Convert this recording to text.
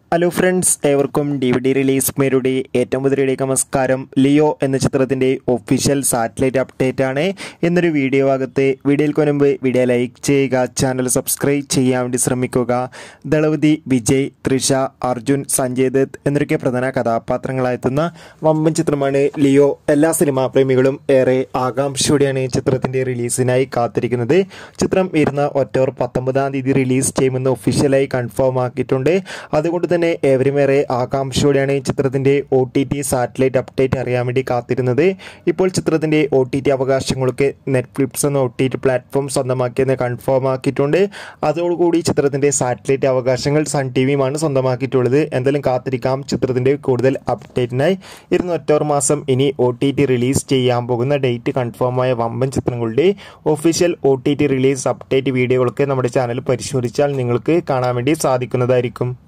hello friends ഏവർക്കും D V D release മേരുടെ ഏറ്റവും പുതിയയിലേക്ക് നമസ്കാരം ലിയോ എന്ന ചിത്രത്തിൻ്റെ ഒഫീഷ്യൽ സാറ്റലൈറ്റ് അപ്ഡേറ്റ് ആണ് എന്നൊരു വീഡിയോ ഭാഗത്ത് വീഡിയോയ്ക്ക് മുൻപ് വീഡിയോ ലൈക്ക് ചെയ്യുക ചാനൽ സബ്സ്ക്രൈബ് ചെയ്യാൻ വേണ്ടി ശ്രമിക്കുക ദളപതി വിജയ് തൃഷ അർജുൻ സഞ്ജയ് ദത്ത് എന്നൊക്കെ പ്രധാന കഥാപാത്രങ്ങളായെത്തുന്ന വമ്പൻ ചിത്രമാണ് ലിയോ എല്ലാ സിനിമാ പ്രേമികളും ഏറെ ആകാംക്ഷയോടെയാണ് ചിത്രത്തിൻ്റെ റിലീസിനായി കാത്തിരിക്കുന്നത് ചിത്രം വരുന്ന ഒക്ടോബർ പത്തൊമ്പതാം തീയതി റിലീസ് ചെയ്യുമെന്ന് ഒഫീഷ്യലായി കൺഫേം ആക്കിയിട്ടുണ്ട് അതുകൊണ്ട് തന്നെ ഏവരുമേറെ ആകാംക്ഷയോടെയാണ് ഈ ചിത്രത്തിൻ്റെ O T T satellite update അറിയാൻ വേണ്ടി കാത്തിരുന്നത് ഇപ്പോൾ ചിത്രത്തിൻ്റെ ഒ ടി ടി അവകാശങ്ങളൊക്കെ നെറ്റ്ഫ്ലിക്സ് എന്ന ഒ ടി ടി പ്ലാറ്റ്ഫോം സ്വന്തമാക്കിയെന്ന് കൺഫേം ആക്കിയിട്ടുണ്ട് അതോടുകൂടി ചിത്രത്തിൻ്റെ സാറ്റലൈറ്റ് അവകാശങ്ങൾ സൺ ടി വിയുമാണ് സ്വന്തമാക്കിയിട്ടുള്ളത് എന്തായാലും കാത്തിരിക്കാം ചിത്രത്തിൻ്റെ കൂടുതൽ അപ്ഡേറ്റിനായി ഇരുന്ന് ഒക്ടോബർ മാസം ഇനി ഒ ടി ടി റിലീസ് ചെയ്യാൻ പോകുന്ന ഡേറ്റ് കൺഫേം ആയ വമ്പൻ ചിത്രങ്ങളുടെ official O T T release update വീഡിയോകളൊക്കെ നമ്മുടെ ചാനൽ പരിശോധിച്ചാൽ നിങ്ങൾക്ക് കാണാൻ വേണ്ടി സാധിക്കുന്നതായിരിക്കും